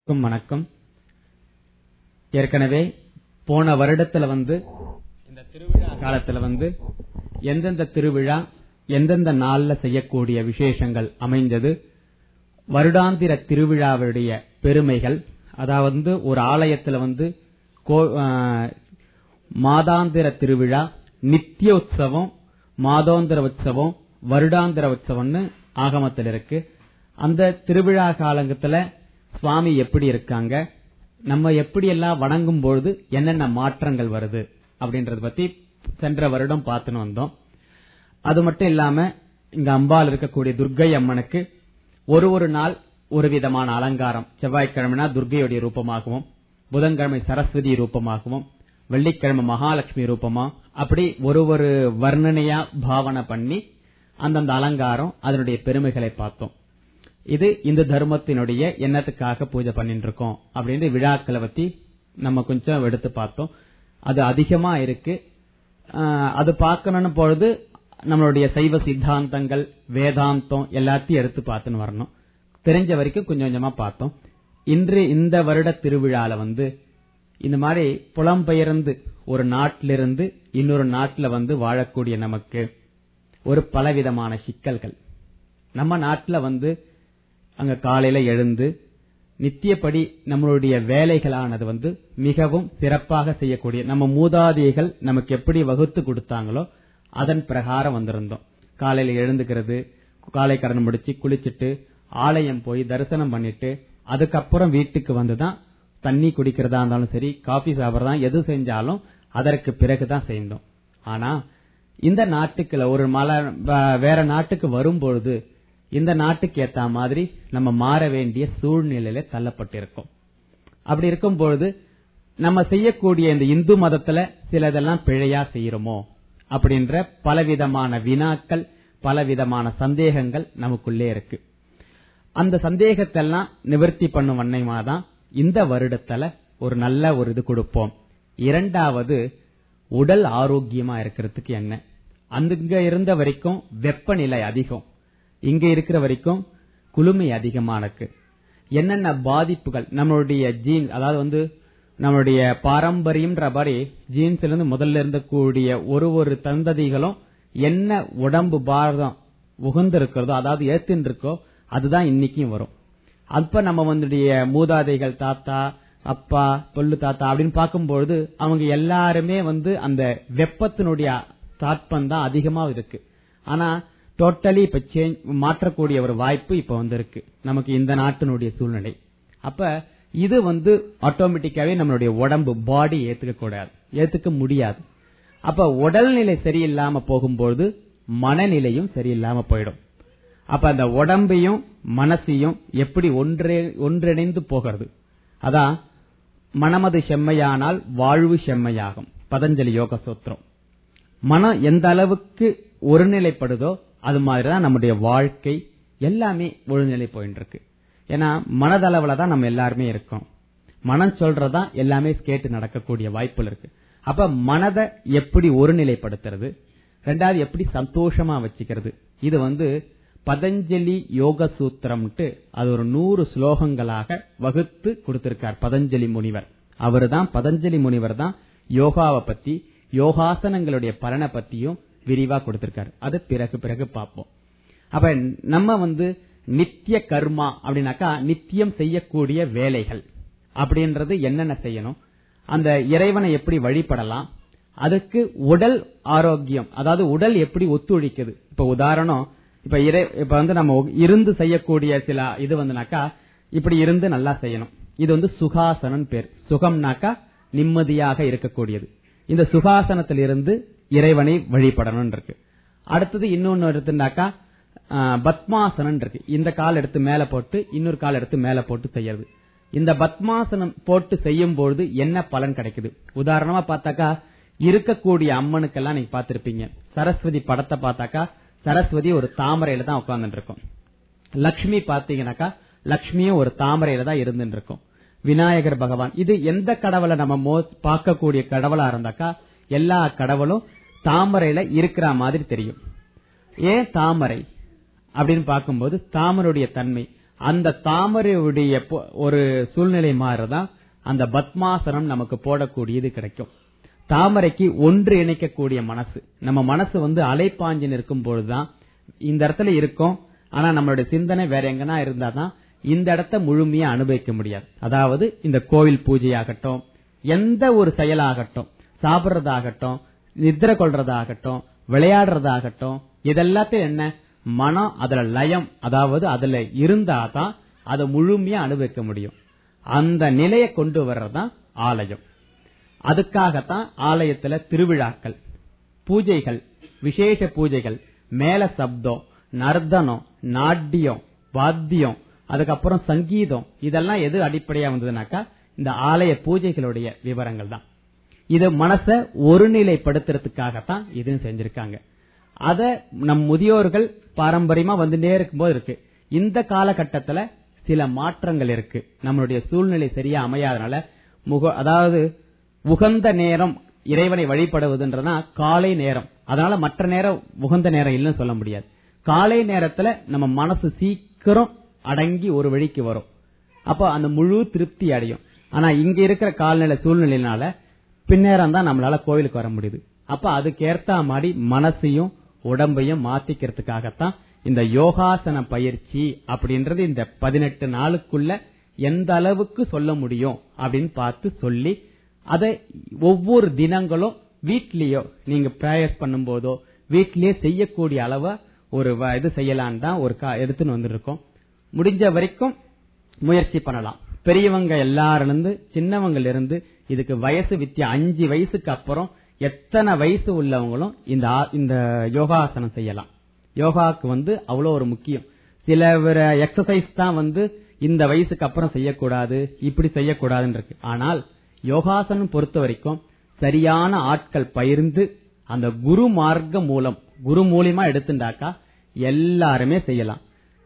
அனைவருக்கும் வணக்கம் ஏற்கனவே போன வருடத்துல வந்து இந்த திருவிழா காலத்துல வந்து எந்தெந்த திருவிழா எந்தெந்த நாள்ல செய்யக்கூடிய விசேஷங்கள் அமைந்தது வருடாந்திர திருவிழாவுடைய பெருமைகள் அதாவது ஒரு ஆலயத்துல வந்து கோ- ஆ, மாதாந்திர திருவிழா நித்திய உற்சவம் மாதாந்திர உற்சவம் வருடாந்திர உற்சவம்னு ஆகமத்தில் இருக்கு அந்த திருவிழா காலங்கத்துல சுவாமி எப்படி இருக்காங்க நம்ம எப்படி எல்லாம் வணங்கும் பொழுது என்னென்ன மாற்றங்கள் வருது அப்படின்றத பத்தி சென்ற வருடம் பார்த்துன்னு வந்தோம் அது மட்டும் இல்லாம இங்க அம்பாள் இருக்கக்கூடிய துர்க்கை அம்மனுக்கு ஒரு ஒரு நாள் ஒரு விதமான அலங்காரம் செவ்வாய்க்கிழமைனா துர்க்கையுடைய ரூபமாகவும் புதன்கிழமை சரஸ்வதி ரூபமாகவும் வெள்ளிக்கிழமை மகாலட்சுமி ரூபமா அப்படி ஒரு ஒரு வர்ணனையா பாவனை பண்ணி அந்தந்த அலங்காரம் அதனுடைய பெருமைகளை பார்த்தோம் இது இந்த தர்மத்தினுடைய எண்ணத்துக்காக பூஜை பண்ணிட்டு இருக்கோம் அப்படின்னு விழாக்களை பத்தி நம்ம கொஞ்சம் எடுத்து பார்த்தோம் அது அதிகமா இருக்கு ஆஹ் அது பார்க்கணும்னு பொழுது நம்மளுடைய சைவ சித்தாந்தங்கள் வேதாந்தம் எல்லாத்தையும் எடுத்து பார்த்துன்னு வரணும் தெரிஞ்ச வரைக்கும் கொஞ்சம் கொஞ்சமா பார்த்தோம் இன்று இந்த வருட திருவிழால வந்து இந்த மாதிரி புலம்பெயர்ந்து ஒரு நாட்டிலிருந்து இன்னொரு நாட்டுல வந்து வாழக்கூடிய நமக்கு ஒரு பலவிதமான சிக்கல்கள் நம்ம நாட்டுல வந்து அங்க காலையில எழுந்து நித்தியப்படி நம்மளுடைய வேலைகளானது வந்து மிகவும் சிறப்பாக செய்யக்கூடிய நம்ம மூதாதைகள் நமக்கு எப்படி வகுத்து கொடுத்தாங்களோ அதன் பிரகாரம் வந்திருந்தோம் காலையில எழுந்துக்கிறது காலை கடன் முடிச்சு குளிச்சிட்டு ஆலயம் போய் தரிசனம் பண்ணிட்டு அதுக்கப்புறம் வீட்டுக்கு வந்துதான் தண்ணி குடிக்கிறதா இருந்தாலும் சரி காபி சாப்பிடறதா எது செஞ்சாலும் அதற்கு பிறகுதான் செய்தோம் ஆனா இந்த நாட்டுக்குள்ள ஒரு மலை வ- வேற நாட்டுக்கு வரும்பொழுது இந்த நாட்டுக்கு ஏத்த மாதிரி நம்ம மாற வேண்டிய சூழ்நிலையில தள்ளப்பட்டிருக்கோம் அப்படி இருக்கும் பொழுது நம்ம செய்யக்கூடிய இந்த இந்து மதத்துல சிலதெல்லாம் பிழையா செய்யறோமோ அப்படின்ற பலவிதமான வினாக்கள் பலவிதமான சந்தேகங்கள் நமக்குள்ளே இருக்கு அந்த சந்தேகத்தெல்லாம் நிவர்த்தி பண்ணும் வண்ணமா தான் இந்த வருடத்துல ஒரு நல்ல ஒரு இது கொடுப்போம் இரண்டாவது உடல் ஆரோக்கியமா இருக்கிறதுக்கு என்ன அங்க இருந்த வரைக்கும் வெப்பநிலை அதிகம் இங்க இருக்கிற வரைக்கும் குளுமை அதிகமா இருக்கு என்னென்ன பாதிப்புகள் நம்மளுடைய ஜீன் அதாவது வந்து நம்மளுடைய பாரம்பரியம்ன்ற மாதிரி ஜீன்ஸ்ல இருந்து முதல்ல இருந்தக்கூடிய ஒரு ஒரு தந்ததிகளும் என்ன உடம்பு பாரதம் உகந்து இருக்கிறதோ அதாவது ஏத்துன்னு இருக்கோ அதுதான் இன்னைக்கும் வரும் அப்ப நம்ம வந்துடைய மூதாதைகள் தாத்தா அப்பா பொல்லு தாத்தா அப்படின்னு பார்க்கும்பொழுது அவங்க எல்லாருமே வந்து அந்த வெப்பத்தினுடைய தாட்பம் தான் அதிகமா இருக்கு ஆனா டோட்டலி இப்ப சேஞ்ச் மாற்றக்கூடிய ஒரு வாய்ப்பு இப்ப வந்திருக்கு நமக்கு இந்த நாட்டினுடைய சூழ்நிலை அப்ப இது வந்து ஆட்டோமேட்டிக்காவே நம்மளுடைய உடம்பு பாடி ஏத்துக்க கூடாது ஏத்துக்க முடியாது அப்ப உடல்நிலை சரியில்லாம போகும்போது மனநிலையும் சரியில்லாம போயிடும் அப்ப அந்த உடம்பையும் மனசையும் எப்படி ஒன்றே ஒன்றிணைந்து போகிறது அதான் மனமது செம்மையானால் வாழ்வு செம்மையாகும் பதஞ்சலி யோக சூத்திரம் மனம் எந்த அளவுக்கு ஒருநிலைப்படுதோ அது மாதிரிதான் நம்முடைய வாழ்க்கை எல்லாமே ஒருநிலை போயிட்டு இருக்கு ஏன்னா மனதளவுல தான் நம்ம எல்லாருமே இருக்கோம் மனம் சொல்றதா எல்லாமே கேட்டு நடக்கக்கூடிய வாய்ப்புகள் இருக்கு அப்ப மனதை எப்படி ஒருநிலைப்படுத்துறது ரெண்டாவது எப்படி சந்தோஷமா வச்சுக்கிறது இது வந்து பதஞ்சலி யோக சூத்திரம்ட்டு அது ஒரு நூறு ஸ்லோகங்களாக வகுத்து கொடுத்திருக்கார் பதஞ்சலி முனிவர் அவர்தான் பதஞ்சலி முனிவர் தான் யோகாவை பத்தி யோகாசனங்களுடைய பலனை பத்தியும் விரிவா கொடுத்திருக்காரு அது பிறகு பிறகு பார்ப்போம் அப்ப நம்ம வந்து நித்திய கர்மா அப்படின்னாக்கா நித்தியம் செய்யக்கூடிய வேலைகள் அப்படின்றது என்னென்ன செய்யணும் அந்த இறைவனை எப்படி வழிபடலாம் அதுக்கு உடல் ஆரோக்கியம் அதாவது உடல் எப்படி ஒத்துழைக்குது இப்ப உதாரணம் இப்ப இறை இப்ப வந்து நம்ம இருந்து செய்யக்கூடிய சில இது வந்துனாக்கா இப்படி இருந்து நல்லா செய்யணும் இது வந்து சுகாசனம் பேர் சுகம்னாக்கா நிம்மதியாக இருக்கக்கூடியது இந்த சுகாசனத்தில் இருந்து இறைவனை வழிபடணும் இருக்கு அடுத்தது இன்னொன்னு எடுத்துனாக்கா பத்மாசனம் இருக்கு இந்த கால் எடுத்து மேல போட்டு இன்னொரு கால் எடுத்து மேல போட்டு செய்யறது இந்த பத்மாசனம் போட்டு செய்யும் பொழுது என்ன பலன் கிடைக்குது உதாரணமா பார்த்தாக்கா இருக்கக்கூடிய அம்மனுக்கெல்லாம் நீங்க பார்த்திருப்பீங்க சரஸ்வதி படத்தை பார்த்தாக்கா சரஸ்வதி ஒரு தாமரையில தான் உட்கார்ந்துட்டு இருக்கும் லக்ஷ்மி பாத்தீங்கன்னாக்கா லக்ஷ்மியும் ஒரு தாமரையில தான் இருந்துட்டு இருக்கும் விநாயகர் பகவான் இது எந்த கடவுளை நம்ம மோ பார்க்கக்கூடிய கடவுளா இருந்தாக்கா எல்லா கடவுளும் தாமரையில இருக்கிற மாதிரி தெரியும் ஏன் தாமரை அப்படின்னு பார்க்கும்போது தாமரையுடைய தன்மை அந்த தாமரையுடைய பொ- ஒரு சூழ்நிலை மாறுதான் அந்த பத்மாசனம் நமக்கு போடக்கூடியது கிடைக்கும் தாமரைக்கு ஒன்று இணைக்கக்கூடிய மனசு நம்ம மனசு வந்து அலைப்பாஞ்சு நிற்கும் பொழுதுதான் இந்த இடத்துல இருக்கும் ஆனா நம்மளுடைய சிந்தனை வேற எங்கனா இருந்தாதான் இந்த இடத்த முழுமையா அனுபவிக்க முடியாது அதாவது இந்த கோவில் பூஜையாகட்டும் எந்த ஒரு செயலாகட்டும் சாப்பிடுறதாகட்டும் நித்திர கொள்றதாகட்டும் விளையாடுறதாகட்டும் இதெல்லாத்தையும் என்ன மனம் அதுல லயம் அதாவது அதுல இருந்தாதான் அதை முழுமையா அனுபவிக்க முடியும் அந்த நிலையை கொண்டு வர்றதுதான் ஆலயம் அதுக்காகத்தான் ஆலயத்துல திருவிழாக்கள் பூஜைகள் விசேஷ பூஜைகள் மேல சப்தம் நர்த்தனம் நாட்டியம் வாத்தியம் அதுக்கப்புறம் சங்கீதம் இதெல்லாம் எது அடிப்படையா வந்ததுனாக்கா இந்த ஆலய பூஜைகளுடைய விவரங்கள் தான் இது மனச ஒருநிலைப்படுத்துறதுக்காகத்தான் இதுவும் செஞ்சிருக்காங்க அத நம் முதியோர்கள் பாரம்பரியமா வந்துட்டே இருக்கும்போது இருக்கு இந்த காலகட்டத்துல சில மாற்றங்கள் இருக்கு நம்மளுடைய சூழ்நிலை சரியா அமையாதனால முக அதாவது உகந்த நேரம் இறைவனை வழிபடுவதுன்றதா காலை நேரம் அதனால மற்ற நேரம் உகந்த நேரம் இல்லைன்னு சொல்ல முடியாது காலை நேரத்துல நம்ம மனசு சீக்கிரம் அடங்கி ஒரு வழிக்கு வரும் அப்போ அந்த முழு திருப்தி அடையும் ஆனா இங்க இருக்கிற காலநிலை சூழ்நிலையினால பின்னேரம் தான் நம்மளால கோவிலுக்கு வர முடியுது அப்ப அதுக்கு ஏத்த மாதிரி மனசையும் உடம்பையும் மாத்திக்கிறதுக்காகத்தான் இந்த யோகாசன பயிற்சி அப்படின்றது இந்த பதினெட்டு நாளுக்குள்ள எந்த அளவுக்கு சொல்ல முடியும் அப்படின்னு பார்த்து சொல்லி அதை ஒவ்வொரு தினங்களும் வீட்லயோ நீங்க பிரேயர் பண்ணும்போதோ வீட்லயே செய்யக்கூடிய அளவா ஒரு வ- இது செய்யலான்னு தான் ஒரு கா- எடுத்துன்னு வந்திருக்கோம் முடிஞ்ச வரைக்கும் முயற்சி பண்ணலாம் பெரியவங்க எல்லாரிலிருந்து இருந்து சின்னவங்கல இருந்து இதுக்கு வயசு வித்தியா அஞ்சு வயசுக்கு அப்புறம் எத்தனை வயசு உள்ளவங்களும் இந்த ஆ- இந்த யோகாசனம் செய்யலாம் யோகாக்கு வந்து அவ்வளவு ஒரு முக்கியம் சில எக்ஸசைஸ் தான் வந்து இந்த வயசுக்கு அப்புறம் செய்யக்கூடாது இப்படி செய்யக்கூடாதுன்னு இருக்கு ஆனால் யோகாசனம் பொறுத்த வரைக்கும் சரியான ஆட்கள் பயிர்ந்து அந்த குரு மார்க்க மூலம் குரு மூலியமா எடுத்துட்டாக்கா எல்லாருமே செய்யலாம்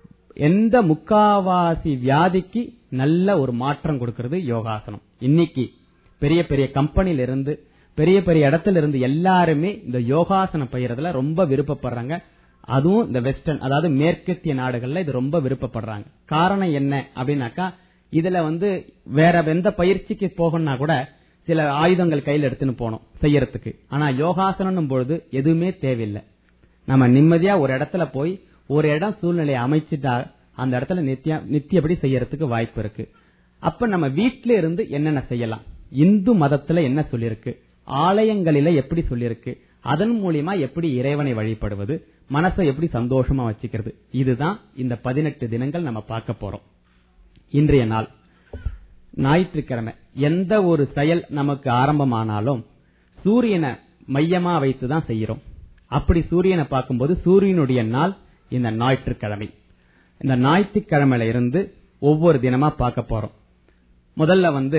எந்த முக்காவாசி வியாதிக்கு நல்ல ஒரு மாற்றம் கொடுக்கிறது யோகாசனம் இன்னைக்கு பெரிய பெரிய கம்பெனில இருந்து பெரிய பெரிய இடத்துல இருந்து எல்லாருமே இந்த யோகாசனம் பயிரதுல ரொம்ப விருப்பப்படுறாங்க அதுவும் இந்த வெஸ்டர்ன் அதாவது மேற்கத்திய நாடுகள்ல இது ரொம்ப விருப்பப்படுறாங்க காரணம் என்ன அப்படின்னாக்கா இதுல வந்து வேற எந்த பயிற்சிக்கு போகணும்னா கூட சில ஆயுதங்கள் கையில எடுத்துன்னு போனோம் செய்யறதுக்கு ஆனா யோகாசனம் பொழுது எதுவுமே தேவையில்லை நம்ம நிம்மதியா ஒரு இடத்துல போய் ஒரு இடம் சூழ்நிலையை அமைச்சிட்டா அந்த இடத்துல நித்திய நித்தியபடி செய்யறதுக்கு வாய்ப்பு இருக்கு அப்ப நம்ம வீட்ல இருந்து என்னென்ன செய்யலாம் இந்து மதத்துல என்ன சொல்லிருக்கு ஆலயங்களில எப்படி சொல்லிருக்கு அதன் மூலியமா எப்படி இறைவனை வழிபடுவது மனசை எப்படி சந்தோஷமா வச்சுக்கிறது இதுதான் இந்த பதினெட்டு தினங்கள் நம்ம பார்க்க போறோம் இன்றைய நாள் ஞாயிற்றுக்கிழமை எந்த ஒரு செயல் நமக்கு ஆரம்பமானாலும் சூரியனை மையமா வைத்து தான் செய்யறோம் அப்படி சூரியனை பார்க்கும்போது சூரியனுடைய நாள் இந்த ஞாயிற்றுக்கிழமை இந்த ஞாயிற்றுக்கிழமையில இருந்து ஒவ்வொரு தினமா பார்க்க போறோம் முதல்ல வந்து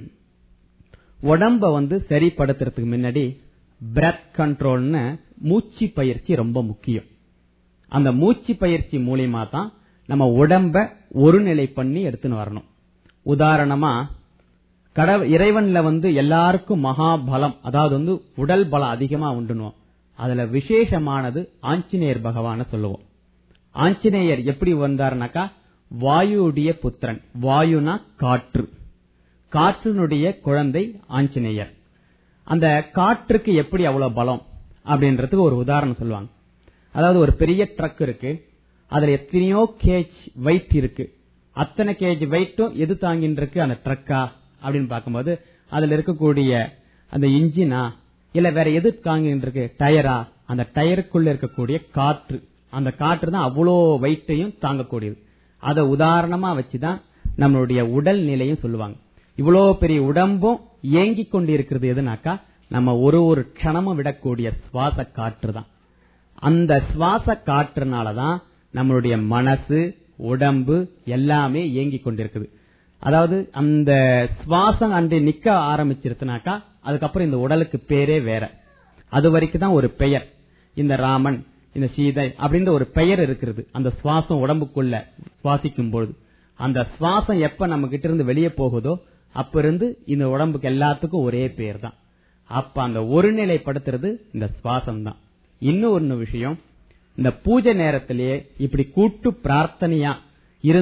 உடம்ப வந்து சரிப்படுத்துறதுக்கு முன்னாடி பிரெத் கண்ட்ரோல்னு மூச்சு பயிற்சி ரொம்ப முக்கியம் அந்த மூச்சு பயிற்சி மூலியமா தான் நம்ம உடம்ப ஒருநிலை பண்ணி எடுத்துன்னு வரணும் உதாரணமா கடவுள் இறைவன்ல வந்து எல்லாருக்கும் மகாபலம் அதாவது வந்து உடல் பலம் அதிகமா உண்டுனுவோம் அதுல விசேஷமானது ஆஞ்சநேயர் பகவான சொல்லுவோம் ஆஞ்சநேயர் எப்படி வந்தாருனாக்கா வாயுடைய புத்திரன் வாயுனா காற்று காற்றினுடைய குழந்தை ஆஞ்சநேயர் அந்த காற்றுக்கு எப்படி அவ்வளவு பலம் அப்படின்றதுக்கு ஒரு உதாரணம் சொல்லுவாங்க அதாவது ஒரு பெரிய ட்ரக் இருக்கு அதுல எத்தனையோ கேஜ் வெயிட் இருக்கு அத்தனை கேஜ் வெயிட்டும் எது தாங்கின்னு இருக்கு அந்த ட்ரக்கா அப்படின்னு பார்க்கும்போது அதுல இருக்கக்கூடிய அந்த இன்ஜினா இல்ல வேற எது தாங்கின்னு இருக்கு டயரா அந்த டயருக்குள்ள இருக்கக்கூடிய காற்று அந்த காற்று தான் அவ்வளோ வெயிட்டையும் தாங்கக்கூடியது அதை உதாரணமா வச்சுதான் நம்மளுடைய உடல் நிலையும் சொல்லுவாங்க இவ்வளோ பெரிய உடம்பும் இயங்கிக் கொண்டிருக்கிறது எதுனாக்கா நம்ம ஒரு ஒரு க்ஷணமும் விடக்கூடிய சுவாச காற்று தான் அந்த சுவாச காற்றுனாலதான் நம்மளுடைய மனசு உடம்பு எல்லாமே இயங்கிக் கொண்டிருக்குது அதாவது அந்த சுவாசம் அன்று நிக்க ஆரம்பிச்சிருச்சுனாக்கா அதுக்கப்புறம் இந்த உடலுக்கு பேரே வேற அது வரைக்கும் தான் ஒரு பெயர் இந்த ராமன் இந்த சீதை அப்படின்ற ஒரு பெயர் இருக்கிறது அந்த சுவாசம் உடம்புக்குள்ள சுவாசிக்கும் பொழுது அந்த சுவாசம் எப்ப நம்ம கிட்ட இருந்து வெளியே போகுதோ அப்ப இருந்து இந்த உடம்புக்கு எல்லாத்துக்கும் ஒரே பேர் தான் அப்ப அந்த ஒருநிலைப்படுத்துறது இந்த சுவாசம் தான் இன்னும் ஒன்னு விஷயம் இந்த பூஜை நேரத்திலேயே இப்படி கூட்டு பிரார்த்தனையா இருந்து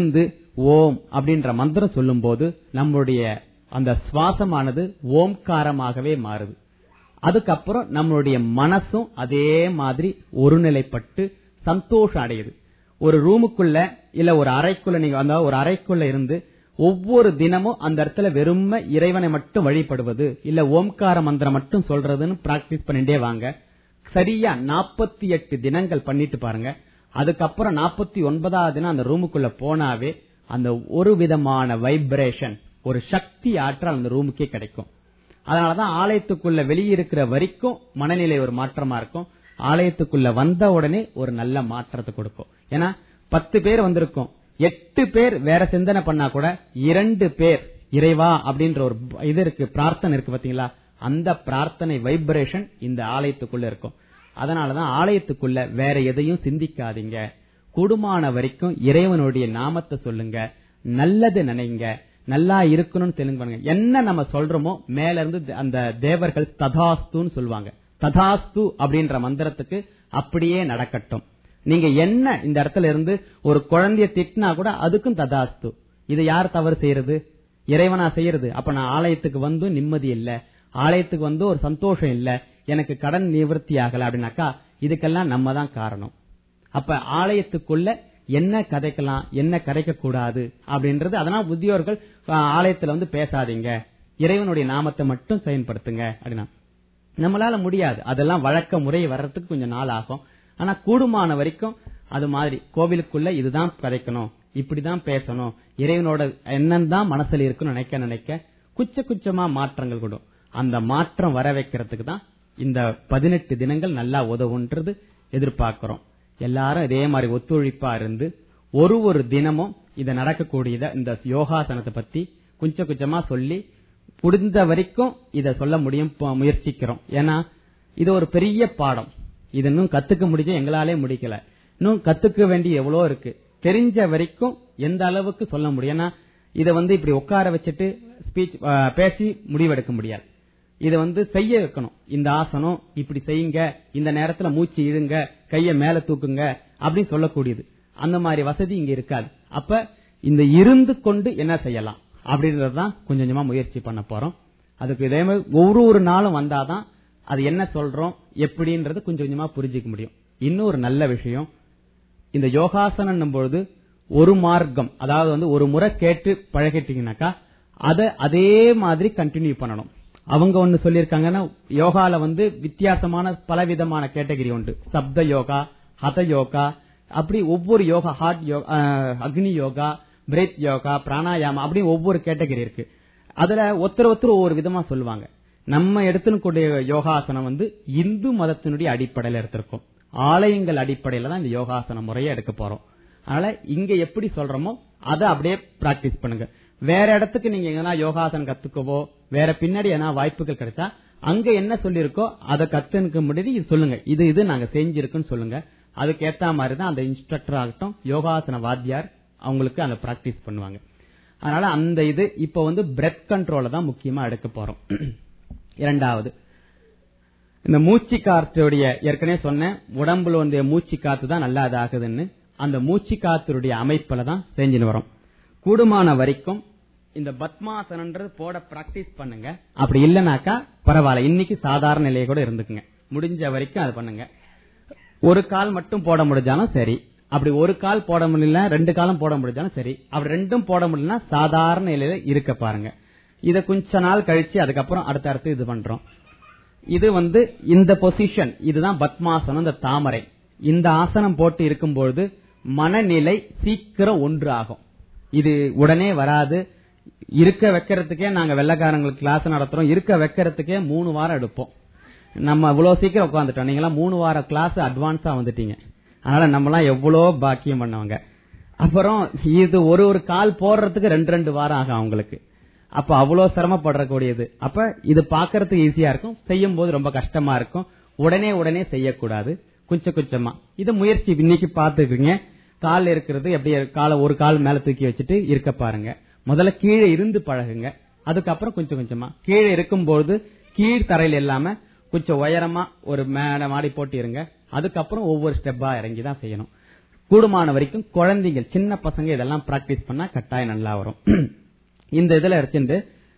ஓம் அப்படின்ற மந்திரம் சொல்லும்போது நம்மளுடைய அந்த சுவாசமானது ஓம்காரமாகவே மாறுது அதுக்கப்புறம் நம்மளுடைய மனசும் அதே மாதிரி ஒருநிலைப்பட்டு சந்தோஷம் அடையுது ஒரு ரூமுக்குள்ள இல்ல ஒரு அறைக்குள்ள நீங்க அந்த ஒரு அறைக்குள்ள இருந்து ஒவ்வொரு தினமும் அந்த இடத்துல வெறும இறைவனை மட்டும் வழிபடுவது இல்ல ஓம்கார மந்திரம் மட்டும் சொல்றதுன்னு பிராக்டிஸ் பண்ணிட்டே வாங்க சரியா நாற்பத்தி எட்டு தினங்கள் பண்ணிட்டு பாருங்க அதுக்கப்புறம் நாற்பத்தி ஒன்பதாவது தினம் அந்த ரூமுக்குள்ள போனாவே அந்த ஒரு விதமான வைப்ரேஷன் ஒரு சக்தி ஆற்றல் அந்த ரூமுக்கே கிடைக்கும் அதனாலதான் ஆலயத்துக்குள்ள வெளியே இருக்கிற வரைக்கும் மனநிலை ஒரு மாற்றமா இருக்கும் ஆலயத்துக்குள்ள வந்த உடனே ஒரு நல்ல மாற்றத்தை கொடுக்கும் ஏன்னா பத்து பேர் வந்திருக்கோம் எட்டு பேர் வேற சிந்தனை பண்ணா கூட இரண்டு பேர் இறைவா அப்படின்ற ஒரு இது இருக்கு பிரார்த்தனை இருக்கு பாத்தீங்களா அந்த பிரார்த்தனை வைப்ரேஷன் இந்த ஆலயத்துக்குள்ள இருக்கும் அதனாலதான் ஆலயத்துக்குள்ள வேற எதையும் சிந்திக்காதீங்க கூடுமான வரைக்கும் இறைவனுடைய நாமத்தை சொல்லுங்க நல்லது நினைங்க நல்லா இருக்கணும்னு தெலுங்கு பண்ணுங்க என்ன நம்ம சொல்றோமோ மேல இருந்து அந்த தேவர்கள் ததாஸ்துன்னு சொல்லுவாங்க ததாஸ்து அப்படின்ற மந்திரத்துக்கு அப்படியே நடக்கட்டும் நீங்க என்ன இந்த இடத்துல இருந்து ஒரு குழந்தைய திட்டினா கூட அதுக்கும் ததாஸ்து இது யார் தவறு செய்யறது இறைவனா செய்யறது அப்ப நான் ஆலயத்துக்கு வந்து நிம்மதி இல்ல ஆலயத்துக்கு வந்து ஒரு சந்தோஷம் இல்ல எனக்கு கடன் நிவர்த்தி ஆகல அப்படின்னாக்கா இதுக்கெல்லாம் நம்ம தான் காரணம் அப்ப ஆலயத்துக்குள்ள என்ன கதைக்கலாம் என்ன கதைக்க கூடாது அப்படின்றது அதனால முதியோர்கள் ஆலயத்துல வந்து பேசாதீங்க இறைவனுடைய நாமத்தை மட்டும் செயல்படுத்துங்க அப்படின்னா நம்மளால முடியாது அதெல்லாம் வழக்க முறை வர்றதுக்கு கொஞ்சம் நாள் ஆகும் ஆனா கூடுமான வரைக்கும் அது மாதிரி கோவிலுக்குள்ள இதுதான் கதைக்கணும் இப்படிதான் பேசணும் இறைவனோட எண்ணம் தான் மனசுல இருக்குன்னு நினைக்க நினைக்க குச்ச குச்சமா மாற்றங்கள் கூடும் அந்த மாற்றம் வர வைக்கிறதுக்கு தான் இந்த பதினெட்டு தினங்கள் நல்லா உதவுன்றது எதிர்பார்க்கிறோம் எல்லாரும் இதே மாதிரி ஒத்துழைப்பா இருந்து ஒரு ஒரு தினமும் இத நடக்கக்கூடியத இந்த யோகாசனத்தை பத்தி கொஞ்சம் கொஞ்சமா சொல்லி முடிந்த வரைக்கும் இத சொல்ல முடியும் முயற்சிக்கிறோம் ஏன்னா இது ஒரு பெரிய பாடம் இது இன்னும் கத்துக்க முடிஞ்ச எங்களாலே முடிக்கல இன்னும் கத்துக்க வேண்டிய எவ்வளவு இருக்கு தெரிஞ்ச வரைக்கும் எந்த அளவுக்கு சொல்ல முடியும் ஏன்னா இதை வந்து இப்படி உட்கார வச்சுட்டு ஸ்பீச் பேசி முடிவெடுக்க முடியாது இதை வந்து செய்ய வைக்கணும் இந்த ஆசனம் இப்படி செய்யுங்க இந்த நேரத்துல மூச்சு இழுங்க கைய மேல தூக்குங்க அப்படின்னு சொல்லக்கூடியது அந்த மாதிரி வசதி இங்க இருக்காது அப்ப இந்த இருந்து கொண்டு என்ன செய்யலாம் அப்படின்றதுதான் கொஞ்சம் கொஞ்சமா முயற்சி பண்ண போறோம் அதுக்கு இதே மாதிரி ஒரு ஒரு நாளும் வந்தாதான் அது என்ன சொல்றோம் எப்படின்றது கொஞ்சம் கொஞ்சமா புரிஞ்சுக்க முடியும் இன்னொரு நல்ல விஷயம் இந்த யோகாசனம் பொழுது ஒரு மார்க்கம் அதாவது வந்து ஒரு முறை கேட்டு பழகிட்டீங்கன்னாக்கா அதை அதே மாதிரி கண்டினியூ பண்ணணும் அவங்க ஒன்னு சொல்லியிருக்காங்கன்னா யோகால வந்து வித்தியாசமான பலவிதமான கேட்டகரி உண்டு சப்த யோகா ஹத யோகா அப்படி ஒவ்வொரு யோகா ஹார்ட் யோகா அக்னி யோகா பிரேத் யோகா பிராணாயாமம் அப்படி ஒவ்வொரு கேட்டகரி இருக்கு அதுல ஒருத்தர் ஒருத்தர் ஒவ்வொரு விதமா சொல்லுவாங்க நம்ம எடுத்துக்கூடிய யோகாசனம் வந்து இந்து மதத்தினுடைய அடிப்படையில எடுத்திருக்கோம் ஆலயங்கள் அடிப்படையில தான் இந்த யோகாசன முறையை எடுக்க போறோம் அதனால இங்க எப்படி சொல்றோமோ அதை அப்படியே பிராக்டிஸ் பண்ணுங்க வேற இடத்துக்கு நீங்க எங்கன்னா யோகாசனம் கத்துக்கவோ வேற பின்னாடி என்ன வாய்ப்புகள் கிடைச்சா அங்க என்ன சொல்லிருக்கோ அதை கத்துக்க முடியுது இது சொல்லுங்க இது இது நாங்க செஞ்சிருக்குன்னு சொல்லுங்க அதுக்கு ஏத்த மாதிரி தான் அந்த இன்ஸ்ட்ரக்டர் ஆகட்டும் யோகாசன வாத்தியார் அவங்களுக்கு அந்த பிராக்டிஸ் பண்ணுவாங்க அதனால அந்த இது இப்ப வந்து பிரெத் கண்ட்ரோல தான் முக்கியமா எடுக்க போறோம் இரண்டாவது இந்த மூச்சு காற்றுடைய ஏற்கனவே சொன்னேன் உடம்புல வந்து மூச்சு காத்து தான் நல்லா இதாகுதுன்னு அந்த மூச்சு காத்துடைய அமைப்புல தான் செஞ்சுன்னு வரோம் கூடுமான வரைக்கும் இந்த பத்மாசனன்றது போட பிராக்டிஸ் பண்ணுங்க அப்படி இல்லனாக்கா பரவாயில்ல இன்னைக்கு சாதாரண நிலையை கூட இருந்துக்குங்க முடிஞ்ச வரைக்கும் அது பண்ணுங்க ஒரு கால் மட்டும் போட முடிஞ்சாலும் சரி அப்படி ஒரு கால் போட முடியல ரெண்டு காலம் போட முடிஞ்சாலும் சரி அப்படி ரெண்டும் போட முடியலன்னா சாதாரண நிலையில இருக்க பாருங்க இத கொஞ்ச நாள் கழிச்சு அதுக்கப்புறம் அடுத்த அடுத்து இது பண்றோம் இது வந்து இந்த பொசிஷன் இதுதான் பத்மாசனம் இந்த தாமரை இந்த ஆசனம் போட்டு இருக்கும்பொழுது மனநிலை சீக்கிரம் ஒன்று ஆகும் இது உடனே வராது இருக்க வைக்கிறதுக்கே நாங்க வெள்ளக்காரங்களுக்கு கிளாஸ் நடத்துறோம் இருக்க வைக்கிறதுக்கே மூணு வாரம் எடுப்போம் நம்ம இவ்வளவு சீக்கிரம் உட்காந்துட்டோம் நீங்களாம் மூணு வாரம் கிளாஸ் அட்வான்ஸா வந்துட்டீங்க அதனால நம்மலாம் எவ்வளோ பாக்கியம் பண்ணவங்க அப்புறம் இது ஒரு ஒரு கால் போடுறதுக்கு ரெண்டு ரெண்டு வாரம் ஆகும் அவங்களுக்கு அப்ப அவ்வளவு சிரமப்படுறக்கூடியது அப்ப இது பாக்குறதுக்கு ஈஸியா இருக்கும் செய்யும் போது ரொம்ப கஷ்டமா இருக்கும் உடனே உடனே செய்யக்கூடாது கொஞ்சம் கொஞ்சமா இது முயற்சி இன்னைக்கு பாத்துக்குங்க கால் இருக்கிறது எப்படி காலை ஒரு கால் மேல தூக்கி வச்சுட்டு இருக்க பாருங்க முதல்ல கீழே இருந்து பழகுங்க அதுக்கப்புறம் கொஞ்சம் கொஞ்சமா கீழே இருக்கும்போது கீழ் தரையில் இல்லாம கொஞ்சம் உயரமா ஒரு மேட மாடி போட்டு இருங்க அதுக்கப்புறம் ஒவ்வொரு ஸ்டெப்பா இறங்கி தான் செய்யணும் கூடுமான வரைக்கும் குழந்தைகள் சின்ன பசங்க இதெல்லாம் பிராக்டிஸ் பண்ணா கட்டாயம் நல்லா வரும் இந்த இதுல எடுத்துட்டு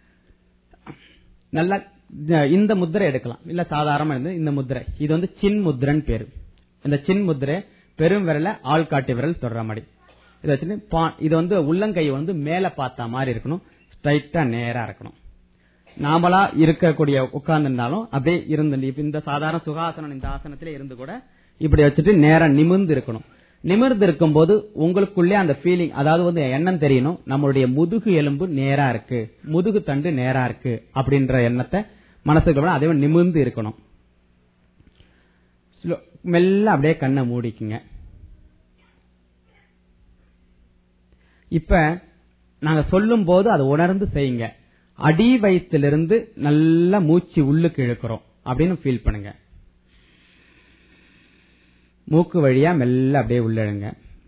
நல்லா இந்த முத்திரை எடுக்கலாம் இல்ல சாதாரணமா இருந்து இந்த முத்திரை இது வந்து சின் முத்திரன் பேரு இந்த சின் முத்திரை பெரும் விரல ஆள்காட்டி விரல் தொடர மாதிரி இதை வச்சுட்டு பா- இது வந்து உள்ளங்கை வந்து மேல பார்த்த மாதிரி இருக்கணும் ஸ்ட்ரைட்டா நேரா இருக்கணும் நாமளா இருக்கக்கூடிய உட்கார்ந்து இருந்தாலும் அப்படியே இருந்து இப்ப இந்த சாதாரண சுகாசனம் இந்த ஆசனத்திலே இருந்து கூட இப்படி வச்சுட்டு நேரா நிமிர்ந்து இருக்கணும் நிமிர்ந்து இருக்கும்போது உங்களுக்குள்ளே அந்த ஃபீலிங் அதாவது வந்து எண்ணம் தெரியணும் நம்மளுடைய முதுகு எலும்பு நேரா இருக்கு முதுகு தண்டு நேரா இருக்கு அப்படின்ற எண்ணத்தை மனசுக்கு அதே மாதிரி நிமிர்ந்து இருக்கணும் Slow- மெல்ல அப்படியே கண்ணை மூடிக்குங்க இப்ப நாங்க சொல்லும் போது அதை உணர்ந்து செய்யுங்க அடி வயிற்றிலிருந்து நல்லா மூச்சு உள்ளுக்கு இழுக்கிறோம் அப்படின்னு ஃபீல் பண்ணுங்க மூக்கு வழியா மெல்ல அப்படியே உள்ளழுங்க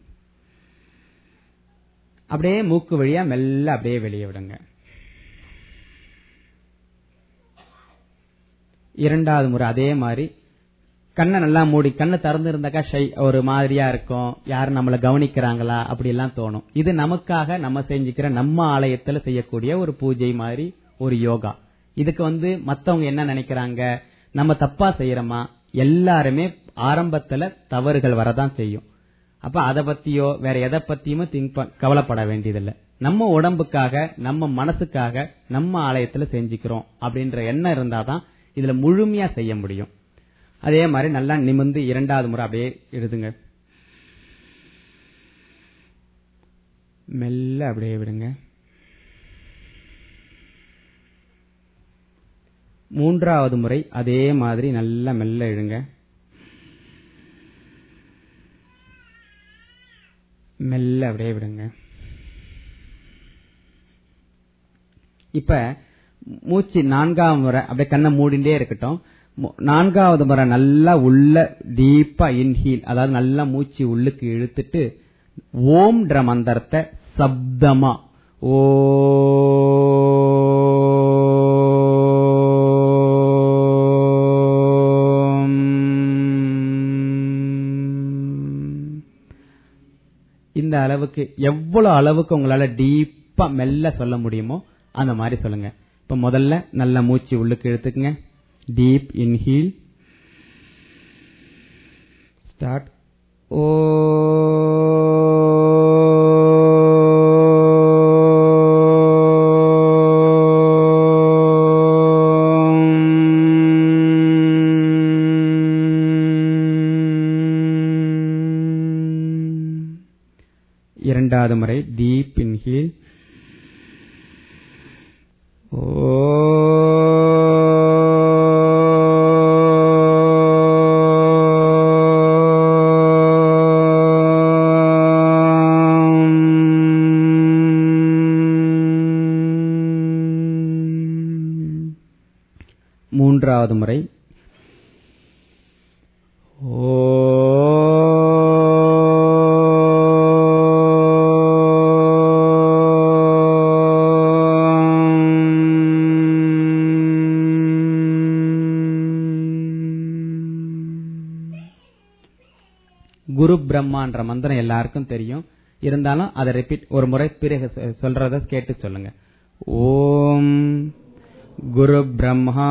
அப்படியே மூக்கு வழியா மெல்ல அப்படியே வெளியே விடுங்க இரண்டாவது முறை அதே மாதிரி கண்ணை நல்லா மூடி கண்ணை திறந்து இருந்தாக்கா ஷை ஒரு மாதிரியா இருக்கும் யாரும் நம்மள கவனிக்கிறாங்களா அப்படி எல்லாம் தோணும் இது நமக்காக நம்ம செஞ்சுக்கிற நம்ம ஆலயத்துல செய்யக்கூடிய ஒரு பூஜை மாதிரி ஒரு யோகா இதுக்கு வந்து மத்தவங்க என்ன நினைக்கிறாங்க நம்ம தப்பா செய்யறோமா எல்லாருமே ஆரம்பத்துல தவறுகள் வரதான் செய்யும் அப்ப அத பத்தியோ வேற எதை பத்தியுமோ திங்க் கவலைப்பட வேண்டியதில்லை நம்ம உடம்புக்காக நம்ம மனசுக்காக நம்ம ஆலயத்துல செஞ்சுக்கிறோம் அப்படின்ற எண்ணம் இருந்தாதான் இதுல முழுமையா செய்ய முடியும் அதே மாதிரி நல்லா நிமிர்ந்து இரண்டாவது முறை அப்படியே எழுதுங்க மெல்ல அப்படியே விடுங்க மூன்றாவது முறை அதே மாதிரி நல்லா மெல்ல இழுங்க மெல்ல அப்படியே விடுங்க இப்ப மூச்சு நான்காவது முறை அப்படியே கண்ணை மூடிண்டே இருக்கட்டும் மு- நான்காவது முறை நல்லா உள்ள டீப்பா இன்ஹீல் அதாவது நல்லா மூச்சு உள்ளுக்கு இழுத்துட்டு ஓம்ன்ற மந்திரத்தை சப்தமா ஓம் இந்த அளவுக்கு எவ்வளவு அளவுக்கு உங்களால டீப்பா மெல்ல சொல்ல முடியுமோ அந்த மாதிரி சொல்லுங்க இப்ப முதல்ல நல்ல மூச்சு உள்ளுக்கு இழுத்துக்குங்க டீப் இன்ஹீல் ஸ்டார்ட் ஓ இரண்டாவது முறை டீப் இன்ஹீல் மூன்றாவது முறை குரு பிரம்மான்ற மந்திரம் எல்லாருக்கும் தெரியும் இருந்தாலும் அதை ரிப்பீட் ஒரு முறை பிறகு சொ- சொல்றத கேட்டு சொல்லுங்க ஓம் குரு பிரம்மா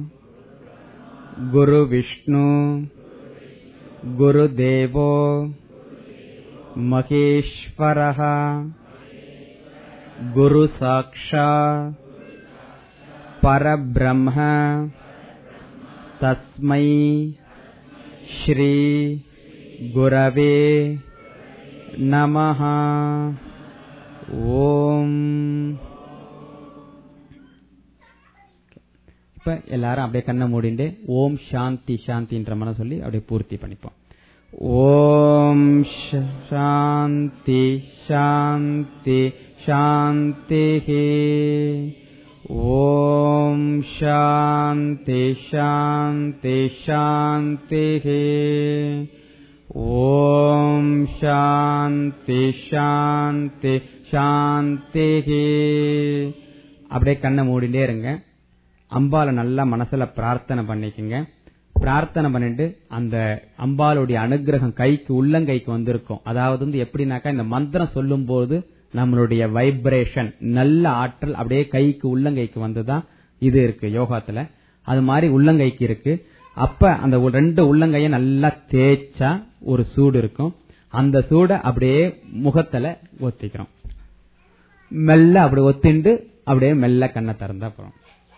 குரு விஷ்ணு குரு தேவோ மகேஸ்வரः குரு சாக்ஷா பரபிரம்ம தஸ்மை ஸ்ரீ குரவே நமஹ ஓம் இப்ப எல்லாரும் அப்படியே கண்ணை மூடிண்டு ஓம் சாந்தி சாந்தின்ற மன சொல்லி அப்படியே பூர்த்தி பண்ணிப்போம் ஓம் ஷ- சாந்தி சாந்தி சாந்தி ஓம் சாந்தி சாந்தி சாந்தி ஓம் சாந்தி சாந்தி சாந்தி அப்படியே கண்ணை மூடிட்டே இருங்க அம்பால நல்லா மனசுல பிரார்த்தனை பண்ணிக்கங்க பிரார்த்தனை பண்ணிட்டு அந்த அம்பாளுடைய அனுகிரகம் கைக்கு உள்ளங்கைக்கு வந்திருக்கும் அதாவது வந்து எப்படின்னாக்கா இந்த மந்திரம் சொல்லும் போது நம்மளுடைய வைப்ரேஷன் நல்ல ஆற்றல் அப்படியே கைக்கு உள்ளங்கைக்கு வந்துதான் இது இருக்கு யோகாத்துல அது மாதிரி உள்ளங்கைக்கு இருக்கு அப்ப அந்த ஒரு ரெண்டு உள்ளங்கைய நல்லா தேய்ச்சா ஒரு சூடு இருக்கும் அந்த சூட அப்படியே முகத்துல ஒத்திக்கிறோம் மெல்ல அப்படி ஒத்திண்டு அப்படியே மெல்ல கண்ணை திறந்தா போறோம்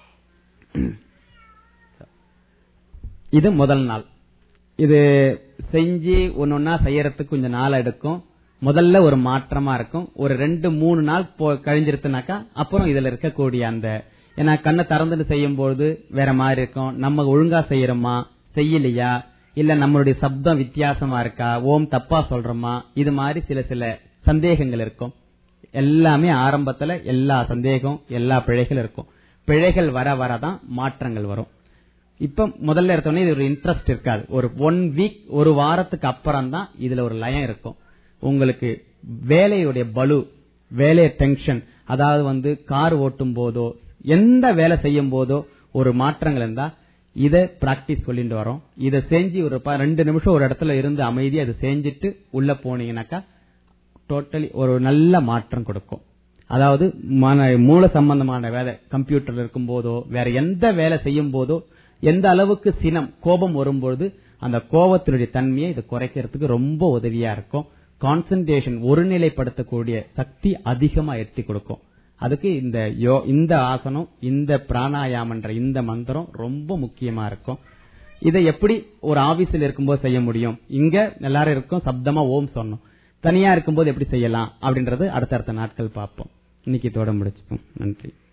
இது முதல் நாள் இது செஞ்சு ஒன்னொன்னா செய்யறதுக்கு கொஞ்சம் நாள் எடுக்கும் முதல்ல ஒரு மாற்றமா இருக்கும் ஒரு ரெண்டு மூணு நாள் போ- கழிஞ்சிருத்துனாக்கா அப்புறம் இதுல இருக்கக்கூடிய அந்த ஏன்னா கண்ணை திறந்துட்டு செய்யும் பொழுது வேற மாதிரி இருக்கும் நம்ம ஒழுங்கா செய்யறோமா செய்யலையா இல்ல நம்மளுடைய சப்தம் வித்தியாசமா இருக்கா ஓம் தப்பா சொல்றோமா இது மாதிரி சில சில சந்தேகங்கள் இருக்கும் எல்லாமே ஆரம்பத்துல எல்லா சந்தேகம் எல்லா பிழைகள் இருக்கும் பிழைகள் வர வரதான் மாற்றங்கள் வரும் இப்ப முதல்ல எடுத்தோடனே இது ஒரு இன்ட்ரெஸ்ட் இருக்காது ஒரு ஒன் வீக் ஒரு வாரத்துக்கு அப்புறம் தான் இதுல ஒரு லயம் இருக்கும் உங்களுக்கு வேலையுடைய பலு வேலைய டென்ஷன் அதாவது வந்து கார் ஓட்டும் போதோ எந்த வேலை செய்யும் போதோ ஒரு மாற்றங்கள் இருந்தா இத பிராக்டிஸ் சொல்லிட்டு வரோம் இத செஞ்சு ஒரு ப- ரெண்டு நிமிஷம் ஒரு இடத்துல இருந்து அமைதியா அதை செஞ்சுட்டு உள்ள போனீங்கன்னாக்கா டோட்டலி ஒரு நல்ல மாற்றம் கொடுக்கும் அதாவது மன மூல சம்பந்தமான வேலை கம்ப்யூட்டர்ல இருக்கும் போதோ வேற எந்த வேலை செய்யும் போதோ எந்த அளவுக்கு சினம் கோபம் வரும்பொழுது அந்த கோபத்தினுடைய தன்மையை இது குறைக்கிறதுக்கு ரொம்ப உதவியா இருக்கும் கான்சன்ட்ரேஷன் ஒருநிலைப்படுத்தக்கூடிய சக்தி அதிகமா எட்டி கொடுக்கும் அதுக்கு இந்த யோ இந்த ஆசனம் இந்த பிராணாயாமன்ற இந்த மந்திரம் ரொம்ப முக்கியமா இருக்கும் இதை எப்படி ஒரு ஆபீஸ்ல இருக்கும்போது செய்ய முடியும் இங்க எல்லாரும் இருக்கும் சப்தமா ஓம் சொன்னோம் தனியா இருக்கும்போது எப்படி செய்யலாம் அப்படின்றது அடுத்தடுத்த நாட்கள் பார்ப்போம் இன்னைக்கு இதோட முடிச்சுப்போம் நன்றி